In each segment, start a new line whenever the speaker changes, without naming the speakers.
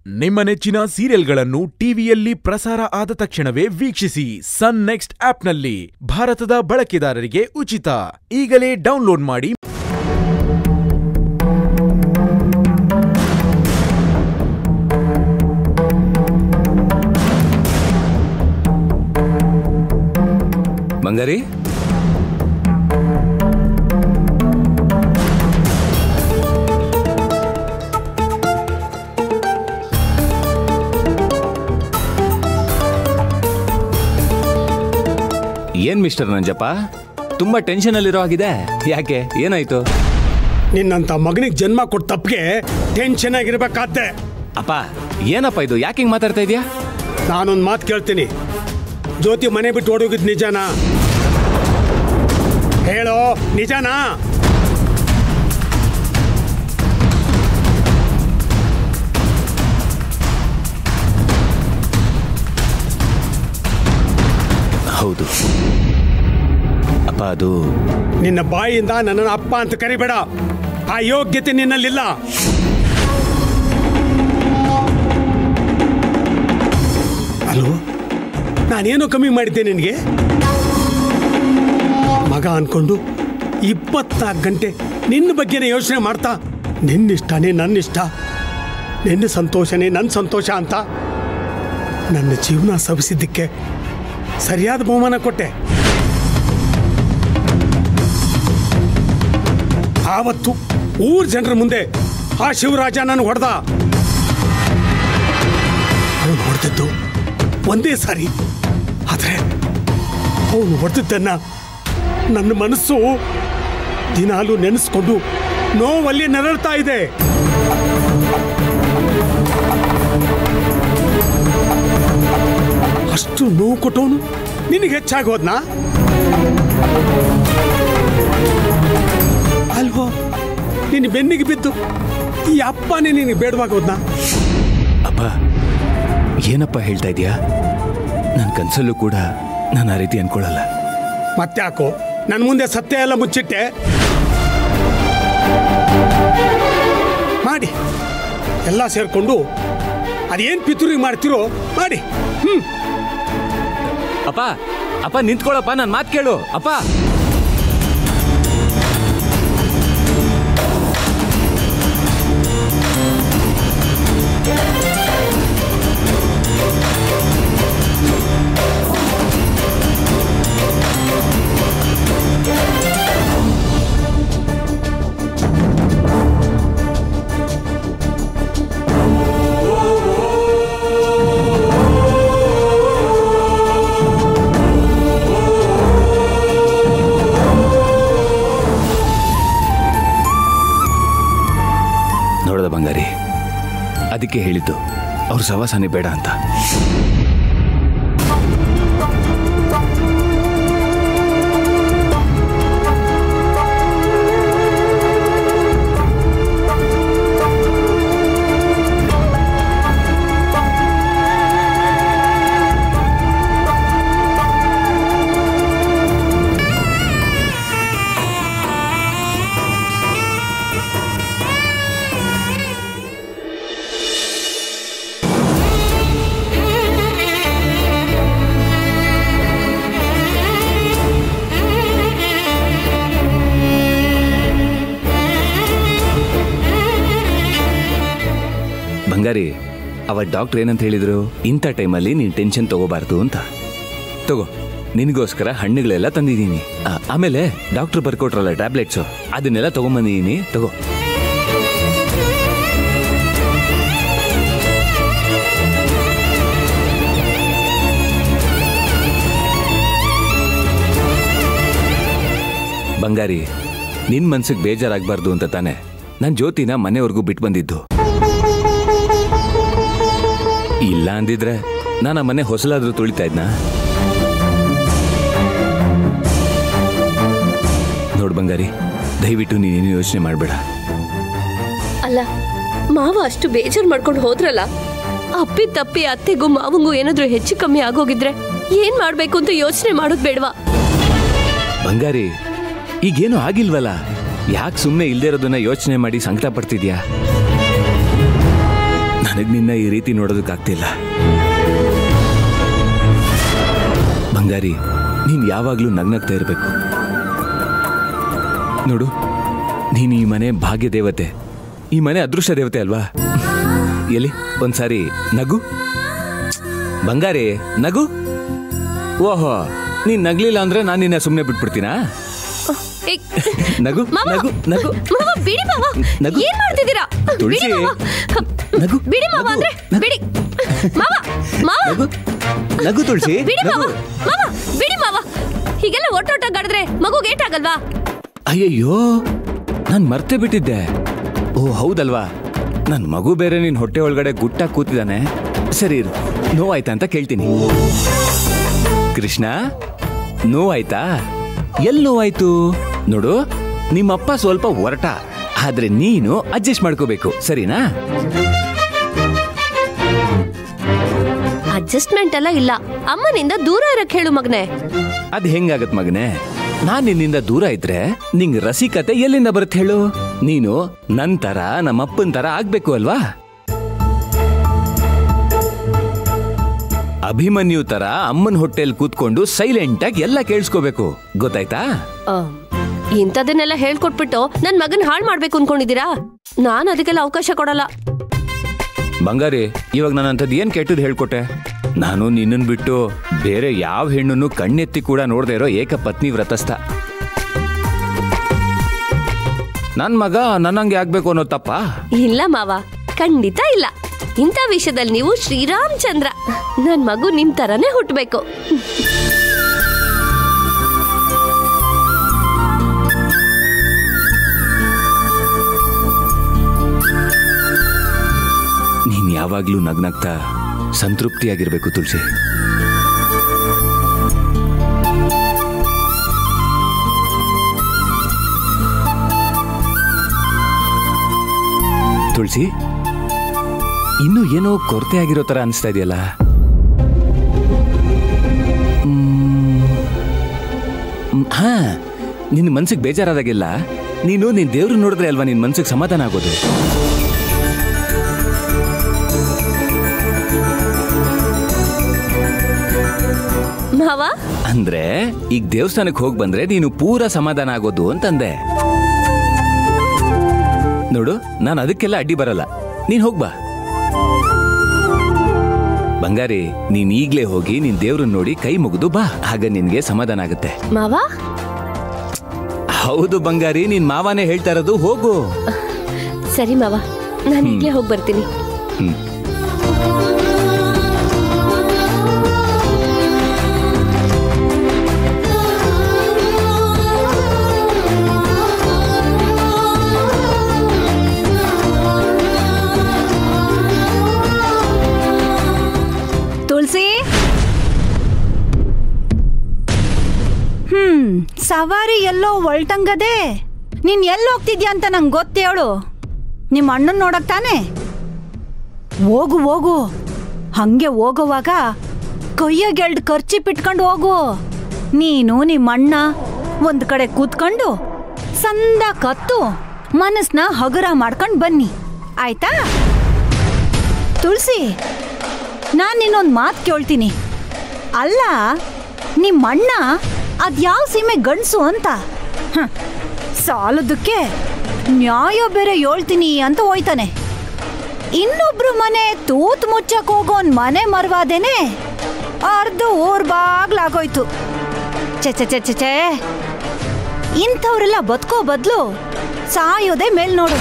ನಿಮ್ಮ ನೆಚ್ಚಿನ ಸೀರಿಯಲ್ಗಳನ್ನು ಟಿವಿಯಲ್ಲಿ ಪ್ರಸಾರ ಆದ ತಕ್ಷಣವೇ ವೀಕ್ಷಿಸಿ ಸನ್ ನೆಕ್ಸ್ಟ್ ಆಪ್ನಲ್ಲಿ ಭಾರತದ ಬಳಕೆದಾರರಿಗೆ ಉಚಿತ ಈಗಲೇ ಡೌನ್ಲೋಡ್ ಮಾಡಿ
ಬಂಗಾರಿ ಏನ್ ಮಿಸ್ಟರ್ ನಂಜಪ್ಪ ತುಂಬಾ ಟೆನ್ಷನ್ ಅಲ್ಲಿರೋ ಆಗಿದೆ ಯಾಕೆ ಏನಾಯ್ತು
ನಿನ್ನಂತ ಮಗನಿಗೆ ಜನ್ಮ ಕೊಟ್ಟ ತಪ್ಪಿಗೆ ಟೆನ್ಷನ್ ಆಗಿರ್ಬೇಕಾದ್ದೆ
ಅಪ್ಪ ಏನಪ್ಪ ಇದು ಯಾಕೆ ಹಿಂಗ್ ಮಾತಾಡ್ತಾ ಇದೀಯಾ
ನಾನೊಂದು ಮಾತು ಕೇಳ್ತೀನಿ ಜ್ಯೋತಿ ಮನೆ ಬಿಟ್ಟು ಓಡೋಗಿದ್ ನಿಜನಾ ಹೇಳೋ ನಿಜನಾ
ಹೌದು ಅಪ್ಪ ಅದು
ನಿನ್ನ ಬಾಯಿಯಿಂದ ನನ್ನನ್ನು ಅಪ್ಪ ಅಂತ ಕರಿಬೇಡ ಆ ಯೋಗ್ಯತೆ ನಿನ್ನಲ್ಲಿಲ್ಲ ಅಲ್ವೋ ನಾನೇನು ಕಮ್ಮಿ ಮಾಡಿದ್ದೆ ನಿನಗೆ ಮಗ ಅನ್ಕೊಂಡು ಇಪ್ಪತ್ನಾಲ್ಕು ಗಂಟೆ ನಿನ್ನ ಬಗ್ಗೆನೇ ಯೋಚನೆ ಮಾಡ್ತಾ ನಿನ್ನಿಷ್ಟನೇ ನನ್ನಿಷ್ಟ ನಿನ್ನ ಸಂತೋಷನೇ ನನ್ನ ಸಂತೋಷ ಅಂತ ನನ್ನ ಜೀವನ ಸವಿಸಿದ್ದಕ್ಕೆ ಸರಿಯಾದ ಬಹುಮಾನ ಕೊಟ್ಟೆ ಆವತ್ತು ಊರ್ ಜನರ ಮುಂದೆ ಆ ಶಿವರಾಜ ನಾನು ಹೊಡೆದ ಅವನು ಹೊಡೆದದ್ದು ಒಂದೇ ಸಾರಿ ಆದರೆ ಅವನು ಹೊಡೆದದ್ದನ್ನ ನನ್ನ ಮನಸ್ಸು ದಿನಾಲು ನೆನೆಸ್ಕೊಂಡು ನೋವಲ್ಲಿ ನರಳ್ತಾ ಇದೆ ಅಷ್ಟು ನೋವು ಕೊಟ್ಟವನು ನಿನಗೆ ಹೆಚ್ಚಾಗೋದ್ನಾ ಅಲ್ವೋ ನಿನ್ನ ಬೆನ್ನಿಗೆ ಬಿದ್ದು ಈ ಅಪ್ಪನೇ ನಿನಗೆ ಬೇಡವಾಗೋದ್ನಾ
ಅಪ್ಪ ಏನಪ್ಪ ಹೇಳ್ತಾ ಇದೀಯಾ ನನ್ನ ಕನ್ಸಲ್ಲೂ ಕೂಡ ನಾನು ಆ ರೀತಿ ಅನ್ಕೊಳ್ಳಲ್ಲ
ಮತ್ತ್ಯಾಕೋ ನನ್ನ ಮುಂದೆ ಸತ್ಯ ಎಲ್ಲ ಮುಚ್ಚಿಟ್ಟೆ ಮಾಡಿ ಎಲ್ಲ ಸೇರ್ಕೊಂಡು ಅದೇನು ಪಿತೂರಿ ಮಾಡ್ತಿರೋ ಮಾಡಿ ಹ್ಮ್
ಅಪ್ಪ ಅಪ್ಪ ನಿಂತ್ಕೊಳ್ಳಪ್ಪ ನನ್ನ ಮಾತು ಕೇಳು ಅಪ್ಪ ನೋಡದ ಬಂಗಾರಿ ಅದಕ್ಕೆ ಹೇಳಿದ್ದು ಅವ್ರ ಸವಾಸನೆ ಬೇಡ ಅಂತ ಬಂಗಾರಿ ಅವ ಡಾಕ್ಟರ್ ಏನಂತ ಹೇಳಿದ್ರು ಇಂಥ ಟೈಮಲ್ಲಿ ನೀನು ಟೆನ್ಷನ್ ತಗೋಬಾರ್ದು ಅಂತ ತಗೋ ನಿನಗೋಸ್ಕರ ಹಣ್ಣುಗಳೆಲ್ಲ ತಂದಿದ್ದೀನಿ ಆ, ಆಮೇಲೆ ಡಾಕ್ಟರ್ ಬರ್ಕೊಟ್ರಲ್ಲ ಟ್ಯಾಬ್ಲೆಟ್ಸು ಅದನ್ನೆಲ್ಲ ತಗೊಂಬಂದಿದ್ದೀನಿ ತಗೋ ಬಂಗಾರಿ ನಿನ್ ಮನ್ಸಿಗೆ ಬೇಜಾರಾಗಬಾರ್ದು ಅಂತ ತಾನೆ ನಾನು ಜ್ಯೋತಿನ ಮನೆವರೆಗೂ ಬಿಟ್ಟು ಬಂದಿದ್ದು ಇಲ್ಲ ಅಂದಿದ್ರೆ ನಾನು ಆ ಮನೆ ಹೊಸಲಾದ್ರೂ ತುಳಿತಾ ಇದ್ನಾ ನೋಡ್ ಬಂಗಾರಿ ದಯವಿಟ್ಟು ನೀನೇನು ಯೋಚನೆ ಮಾಡಬೇಡ
ಅಲ್ಲ ಮಾವ ಅಷ್ಟು ಬೇಜಾರ್ ಮಾಡ್ಕೊಂಡು ಹೋದ್ರಲ್ಲ ಅಪ್ಪಿ ತಪ್ಪಿ ಅತ್ತೆಗೂ ಮಾವಂಗೂ ಏನಾದ್ರೂ ಹೆಚ್ಚು ಕಮ್ಮಿ ಆಗೋಗಿದ್ರೆ ಏನ್ ಮಾಡ್ಬೇಕು ಅಂತ ಯೋಚನೆ ಮಾಡೋದ್ ಬೇಡವಾ
ಬಂಗಾರಿ ಈಗೇನು ಆಗಿಲ್ವಲ್ಲ ಯಾಕೆ ಸುಮ್ಮನೆ ಇಲ್ದೇ ಇರೋದನ್ನ ಯೋಚನೆ ಮಾಡಿ ಸಂಕಟ ಪಡ್ತಿದ್ಯಾ ನಾನು ನನಗ್ ನಿನ್ನ ಈ ರೀತಿ ನೋಡೋದಕ್ಕಾಗ್ತಿಲ್ಲ ಬಂಗಾರಿ ನೀನ್ ಯಾವಾಗ್ಲೂ ನಗ್ನಗ್ತಾ ಇರಬೇಕು ನೋಡು ನೀನು ಈ ಮನೆ ಭಾಗ್ಯ ದೇವತೆ ಈ ಮನೆ ಅದೃಷ್ಟ ದೇವತೆ ಅಲ್ವಾ ಎಲ್ಲಿ ಒಂದ್ಸಾರಿ ನಗು ಬಂಗಾರಿ ನಗು ಓಹೋ ನೀನ್ ನಗ್ಲಿಲ್ಲ ಅಂದ್ರೆ ನಾನು ನಿನ್ನ ಸುಮ್ಮನೆ ಬಿಟ್ಬಿಡ್ತೀನಾ
ಏ,
ನಗು
ಮಾವ!
ನಗು ನಗು
ಮಾವ ಬಿಡಿ ಮಾವ
ನಗು.
ಏನ್ ಮಾಡ್ತಿದ್ದೀರಾ ಬಿಡಿ
ತುಳಸಿ.
ಮಾವ
ನಗು
ಬಿಡಿ ಮಾವ
ನಗು.
ಅಂದ್ರೆ ಬಿಡಿ ಮಾವ ಮಾವ
ನಗು ನಗು ತುಳಸಿ
ಬಿಡಿ ಮಾವ
ನಗು
ಮಾವ ಬಿಡಿ ಮಾವ ಹೀಗೆಲ್ಲ ಒಟ್ಟೊಟ್ಟಾಗಾಡಿದ್ರೆ ಮಗುಗೆ ಏಟಾಗಲ್ವಾ
ಅಯ್ಯಯ್ಯೋ ನಾನ್ ಮರ್ತೇ ಬಿಟ್ಟಿದ್ದೆ ಓ ಹೌದಲ್ವಾ ನನ್ ಮಗು ಬೇರೆ ನಿನ್ ಹೊಟ್ಟೆ ಒಳಗಡೆ ಗುಟ್ಟಾಗಿ ಕೂತಿದ್ದಾನೆ ಸರಿ ಇರು ನೋವಾಯ್ತಾ ಅಂತ ಕೇಳ್ತೀನಿ ಕೃಷ್ಣ ನೋವಾಯ್ತಾ ಎಲ್ಲಿ ನೋವಾಯ್ತು ನೋಡು ನಿಮ್ಮಪ್ಪ ಸ್ವಲ್ಪ ಒರಟ ಆದ್ರೆ ನೀನು ಅಡ್ಜಸ್ಟ್ ಮಾಡ್ಕೋಬೇಕು ಸರಿನಾ
ಅಡ್ಜಸ್ಟ್ಮೆಂಟ್ ಎಲ್ಲ ಇಲ್ಲ ಅಮ್ಮನಿಂದ ದೂರ ಇರಕ್ ಹೇಳು ಮಗನೆ
ಅದ್ ಹೆಂಗಾಗತ್ ಮಗನೇ ನಾನ್ ನಿನ್ನಿಂದ ದೂರ ಇದ್ರೆ ನಿಂಗ್ ರಸಿಕತೆ ಎಲ್ಲಿಂದ ಬರುತ್ತೆ ಹೇಳು ನೀನು ನನ್ ತರ ನಮ್ಮಪ್ಪನ್ ತರ ಆಗ್ಬೇಕು ಅಲ್ವಾ ಅಭಿಮನ್ಯು ತರ ಅಮ್ಮನ್ ಹೊಟ್ಟೆಲ್ ಕೂತ್ಕೊಂಡು ಸೈಲೆಂಟ್ ಆಗಿ ಎಲ್ಲ ಕೇಳಿಸ್ಕೋಬೇಕು ಗೊತ್ತಾಯ್ತಾ
ಆಮ್, ಇಂಥದನ್ನೆಲ್ಲ ಹೇಳ್ಕೊಟ್ಬಿಟ್ಟು ನನ್ ಮಗನ್ ಹಾಳ್ ಮಾಡ್ಬೇಕು ಅನ್ಕೊಂಡಿದೀರಾ ನಾನ್ ಅದಕ್ಕೆಲ್ಲ ಅವಕಾಶ ಕೊಡಲ್ಲ
ಬಂಗಾರಿ ಇವಾಗ ನಾನು ಅಂಥದ್ದು ಏನ್ ಕೆಟ್ಟದ್ ಹೇಳ್ಕೊಟ್ಟೆ ನಾನು ನಿನ್ನನ್ ಬಿಟ್ಟು ಬೇರೆ ಯಾವ ಹೆಣ್ಣನ್ನು ಕಣ್ಣೆತ್ತಿ ಕೂಡ ನೋಡದೆ ಇರೋ ಏಕ ಪತ್ನಿ ವ್ರತಸ್ಥ ನನ್ ಮಗ ನನ್ನಂಗೆ ಆಗ್ಬೇಕು ಅನ್ನೋ ತಪ್ಪಾ
ಇಲ್ಲ ಮಾವ ಖಂಡಿತ ಇಲ್ಲ ಇಂಥ ವಿಷಯದಲ್ಲಿ ನೀವು ಶ್ರೀರಾಮಚಂದ್ರ ನನ್ ಮಗು ನಿಮ್ ತರನೇ ಹುಟ್ಬೇಕು
ನೀನ್ ಯಾವಾಗ್ಲೂ ನಗ್ನಗ್ತಾ ಸಂತೃಪ್ತಿಯಾಗಿರ್ಬೇಕು ತುಳಸಿ ತುಳಸಿ ಇನ್ನು ಏನೋ ಕೊರತೆ ಆಗಿರೋ ತರ ಅನಿಸ್ತಾ ಇದೆಯಲ್ಲ ಮ್, ಮ್, ಹಾ ನಿನ್ನ ಮನ್ಸಿಗೆ ಬೇಜಾರಾದಾಗೆಲ್ಲ ನೀನು ನಿನ್ ದೇವ್ರು ನೋಡಿದ್ರೆ ಅಲ್ವಾ ನಿನ್ ಮನ್ಸಿಗೆ ಸಮಾಧಾನ ಆಗೋದು
ಮಾವ
ಅಂದ್ರೆ ಈಗ ದೇವಸ್ಥಾನಕ್ಕೆ ಹೋಗಿ ಬಂದ್ರೆ ನೀನು ಪೂರ ಸಮಾಧಾನ ಆಗೋದು ಅಂತಂದೆ ನೋಡು ನಾನು ಅದಕ್ಕೆಲ್ಲ ಅಡ್ಡಿ ಬರಲ್ಲ ನೀನ್ ಹೋಗ್ಬಾ ಬಂಗಾರಿ ನೀನ್ ಈಗ್ಲೇ ಹೋಗಿ ನಿನ್ ದೇವ್ರನ್ನ ನೋಡಿ ಕೈ ಮುಗಿದು ಬಾ ಆಗ ನಿನ್ಗೆ ಸಮಾಧಾನ ಆಗುತ್ತೆ
ಮಾವ
ಹೌದು ಬಂಗಾರಿ ನಿನ್ ಮಾವನೇ ಹೇಳ್ತಾ ಇರೋದು ಹೋಗು
ಸರಿ ಮಾವ ನಾನು ಈಗ್ಲೇ ಹೋಗಿ ಬರ್ತೀನಿ
ಹ್ಮ್
ತುಳಸಿ ಹ್ಮ್ ಸವಾರಿ ಎಲ್ಲೋ ಒಳ್ಟಂಗದೆ ನೀನ್ ಎಲ್ಲಿ ಹೋಗ್ತಿದ್ಯಾ ಅಂತ ನಂಗೆ ಗೊತ್ತೇಳು ನಿಮ್ಮ ಅಣ್ಣನ್ ನೋಡಕ್ ತಾನೆ ಹೋಗು ಹೋಗು ಹಂಗೆ ಹೋಗುವಾಗ ಕೈಯಾಗೆಲ್ಡ್ ಖರ್ಚಿ ಬಿಟ್ಕೊಂಡು ಹೋಗು ನೀನು ನಿಮ್ಮ ಅಣ್ಣ ಒಂದ್ ಕಡೆ ಕೂತ್ಕೊಂಡು ಸಂದ ಕತ್ತು ಮನಸ್ನ ಹಗುರ ಮಾಡ್ಕೊಂಡು ಬನ್ನಿ ಆಯ್ತಾ ತುಳಸಿ ನಾನು ನಿನ್ನೊಂದು ಮಾತು ಕೇಳ್ತೀನಿ ಅಲ್ಲ ನಿಮ್ಮ ಅಣ್ಣ ಅದ್ಯಾವ ಸೀಮೆ ಗಂಡಸು ಅಂತ ಹ, ಸಾಲದಕ್ಕೆ ನ್ಯಾಯ ಬೇರೆ ಹೇಳ್ತೀನಿ ಅಂತ ಹೋಯ್ತಾನೆ ಇನ್ನೊಬ್ರು ಮನೆ ತೂತ್ ಮುಚ್ಚಕ್ ಹೋಗೋನ್ ಮನೆ ಮರವಾದೇನೆ ಅರ್ಧ ಊರ್ ಬಾಗ್ಲಾಗೋಯ್ತು ಚೆ ಚೆ ಚೆ ಚೆ ಚೆ ಇಂಥವ್ರೆಲ್ಲ ಬದುಕೋ ಬದಲು ಸಾಯೋದೇ ಮೇಲ್ ನೋಡು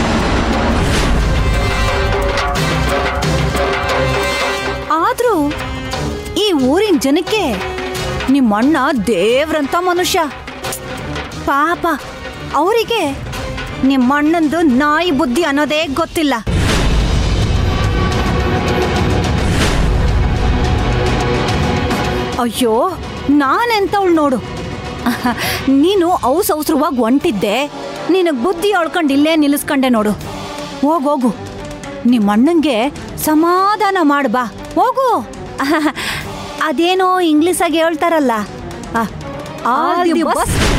ಆದ್ರೂ ಈ ಊರಿನ ಜನಕ್ಕೆ ನಿಮ್ಮಣ್ಣ ದೇವ್ರಂತ ಮನುಷ್ಯ ಪಾಪ ಅವರಿಗೆ ನಿಮ್ಮಣ್ಣಂದು ನಾಯಿ ಬುದ್ಧಿ ಅನ್ನೋದೇ ಗೊತ್ತಿಲ್ಲ ಅಯ್ಯೋ ನಾನೆಂತವಳು ನೋಡು ನೀನು ಔಸ್ ಅವಸರವಾಗಿ ಹೊಂಟಿದ್ದೆ ನಿನಗೆ ಬುದ್ಧಿ ಹೇಳ್ಕೊಂಡು ಇಲ್ಲೇ ನಿಲ್ಲಿಸ್ಕೊಂಡೆ ನೋಡು ಹೋಗೋಗು ನಿಮ್ಮ ಅಣ್ಣಂಗೆ ಸಮಾಧಾನ ಮಾಡ್ಬಾ ಹೋಗು ಅದೇನೋ ಇಂಗ್ಲೀಷಾಗಿ ಹೇಳ್ತಾರಲ್ಲ ಆಲ್ ದಿ ಬಸ್